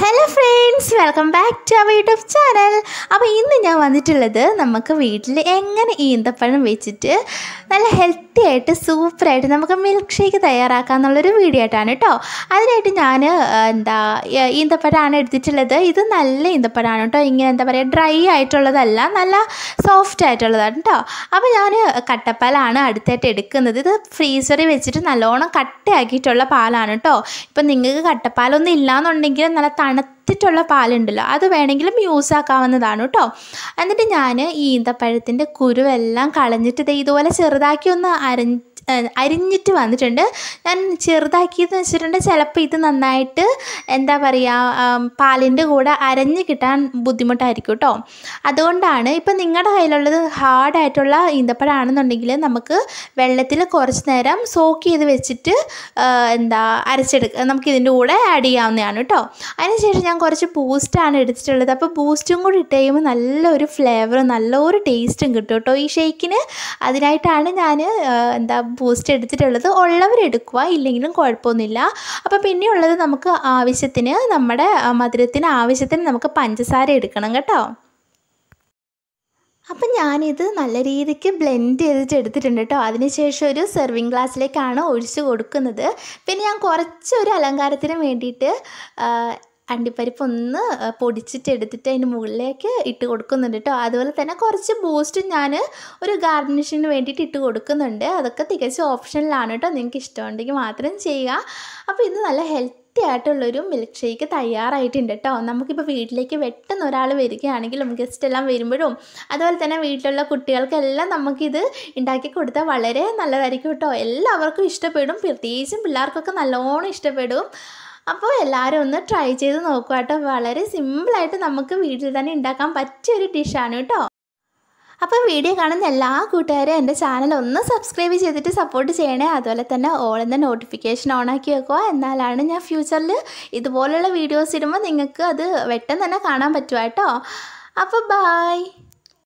hello friends welcome back to our YouTube channel അപ്പോൾ ഇന്ന് ഞാൻ വന്നിട്ടുള്ളത് നമുക്ക് വീട്ടിൽ എങ്ങനെ ഈന്തപ്പഴം വെച്ചിട്ട് നല്ല ഹെൽത്തി ആയിട്ട് സൂപ്പറായിട്ട് നമുക്ക് മിൽക്ക് ഷേക്ക് തയ്യാറാക്കാം എന്നുള്ളൊരു വീഡിയോ ആയിട്ടാണ് കേട്ടോ അതിനായിട്ട് ഞാൻ എന്താ ഏ, ഈന്തപ്പഴമാണ് എടുത്തിട്ടുള്ളത് ഇത് നല്ല ഈന്തപ്പഴമാണ് കേട്ടോ ഇങ്ങനെ എന്താ പറയുക ഡ്രൈ ആയിട്ടുള്ളതല്ല നല്ല സോഫ്റ്റ് ആയിട്ടുള്ളതാണ് കേട്ടോ അപ്പോൾ ഞാൻ കട്ടപ്പാലാണ് അടുത്തായിട്ട് എടുക്കുന്നത് ഇത് ഫ്രീസറിൽ വെച്ചിട്ട് നല്ലോണം കട്ടയാക്കിയിട്ടുള്ള പാലാണ് കേട്ടോ ഇപ്പം നിങ്ങൾക്ക് കട്ടപ്പാലൊന്നും ഇല്ലാന്നുണ്ടെങ്കിൽ നല്ല തണുത്തിട്ടുള്ള പാലുണ്ടല്ലോ അത് വേണമെങ്കിലും യൂസ് ആക്കാവുന്നതാണ് കേട്ടോ എന്നിട്ട് ഞാൻ ഈ ഈന്തപ്പഴത്തിൻ്റെ കുരുവെല്ലാം കളഞ്ഞിട്ട് ദേ ഇതുപോലെ ചെറുതാക്കി ഒന്ന് അരഞ്ഞ് ഏഹ് അരിഞ്ഞിട്ട് വന്നിട്ടുണ്ട് ഞാൻ ചെറുതാക്കിയെന്ന് വെച്ചിട്ടുണ്ടെങ്കിൽ ചിലപ്പോൾ ഇത് നന്നായിട്ട് എന്താ പറയുക പാലിൻ്റെ കൂടെ അരഞ്ഞ് കിട്ടാൻ ബുദ്ധിമുട്ടായിരിക്കും കേട്ടോ അതുകൊണ്ടാണ് ഇപ്പം നിങ്ങളുടെ കയ്യിലുള്ളത് ഹാർഡായിട്ടുള്ള ഈന്തപ്പഴമാണെന്നുണ്ടെങ്കിൽ നമുക്ക് വെള്ളത്തിൽ കുറച്ച് നേരം സോക്ക് ചെയ്ത് വെച്ചിട്ട് ആ, എന്താ അരച്ചെടുക്കുക നമുക്ക് ഇതിൻ്റെ കൂടെ ആഡ് ചെയ്യാവുന്നതാണ് കേട്ടോ അതിനുശേഷം ഞാൻ കുറച്ച് ബൂസ്റ്റാണ് എടുത്തിട്ടുള്ളത് അപ്പോൾ ബൂസ്റ്റും കൂടി ഇട്ട് കഴിയുമ്പോൾ നല്ലൊരു ഫ്ലേവറും നല്ലൊരു ടേസ്റ്റും കിട്ടും കേട്ടോ ഈ ഷേക്കിന് അതിനായിട്ടാണ് ഞാൻ എന്താ ബൂസ്റ്റ് എടുത്തിട്ടുള്ളത് ഉള്ളവരെടുക്കുക ഇല്ലെങ്കിലും കുഴപ്പമൊന്നുമില്ല അപ്പോൾ പിന്നെയുള്ളത് നമുക്ക് ആവശ്യത്തിന് നമ്മുടെ ആ, മധുരത്തിന് ആവശ്യത്തിന് നമുക്ക് പഞ്ചസാര എടുക്കണം കേട്ടോ അപ്പം ഞാനിത് നല്ല രീതിക്ക് ബ്ലെൻഡ് ചെയ്തിട്ട് എടുത്തിട്ടുണ്ട് കേട്ടോ അതിനുശേഷം ഒരു സെർവിങ് ഗ്ലാസ്സിലേക്കാണ് ഒഴിച്ച് കൊടുക്കുന്നത് പിന്നെ ഞാൻ കുറച്ചൊരു അലങ്കാരത്തിന് വേണ്ടിയിട്ട് ആ, അണ്ടിപ്പരിപ്പ് ഒന്ന് ആ, പൊടിച്ചിട്ട് എടുത്തിട്ട് അതിൻ്റെ മുകളിലേക്ക് ഇട്ട് കൊടുക്കുന്നുണ്ട് കേട്ടോ അതുപോലെ തന്നെ കുറച്ച് ബൂസ്റ്റും ഞാൻ ഒരു ഗാർണിഷിന് വേണ്ടിയിട്ട് ഇട്ട് കൊടുക്കുന്നുണ്ട് അതൊക്കെ തികച്ചും ഓപ്ഷനിലാണ് കേട്ടോ നിങ്ങൾക്ക് ഇഷ്ടമുണ്ടെങ്കിൽ മാത്രം ചെയ്യുക അപ്പോൾ ഇത് നല്ല ഹെൽത്തി ആയിട്ടുള്ളൊരു മിൽക്ക് ഷേക്ക് തയ്യാറായിട്ടുണ്ട് കേട്ടോ നമുക്കിപ്പോൾ വീട്ടിലേക്ക് പെട്ടെന്ന് ഒരാൾ വരികയാണെങ്കിലും ഗസ്റ്റ് എല്ലാം വരുമ്പോഴും അതുപോലെ തന്നെ വീട്ടിലുള്ള കുട്ടികൾക്കെല്ലാം നമുക്കിത് ഉണ്ടാക്കി കൊടുത്താൽ വളരെ നല്ലതായിരിക്കും കേട്ടോ എല്ലാവർക്കും ഇഷ്ടപ്പെടും പ്രത്യേകിച്ചും പിള്ളേർക്കൊക്കെ നല്ലോണം ഇഷ്ടപ്പെടും അപ്പോൾ എല്ലാവരും ഒന്ന് ട്രൈ ചെയ്ത് നോക്കുക കേട്ടോ വളരെ സിമ്പിളായിട്ട് നമുക്ക് വീട്ടിൽ തന്നെ ഉണ്ടാക്കാൻ പറ്റിയൊരു ഡിഷാണ് കേട്ടോ അപ്പോൾ വീഡിയോ കാണുന്ന എല്ലാ കൂട്ടുകാരും എൻ്റെ ചാനൽ ഒന്ന് സബ്സ്ക്രൈബ് ചെയ്തിട്ട് സപ്പോർട്ട് ചെയ്യണേ അതുപോലെ തന്നെ ഓൾ എന്ന നോട്ടിഫിക്കേഷൻ ഓൺ ആക്കി വെക്കുക എന്നാലാണ് ഞാൻ ഫ്യൂച്ചറിൽ ഇതുപോലുള്ള വീഡിയോസ് ഇടുമ്പോൾ നിങ്ങൾക്ക് അത് വെട്ടം തന്നെ കാണാൻ പറ്റുക കേട്ടോ അപ്പോൾ ബായ്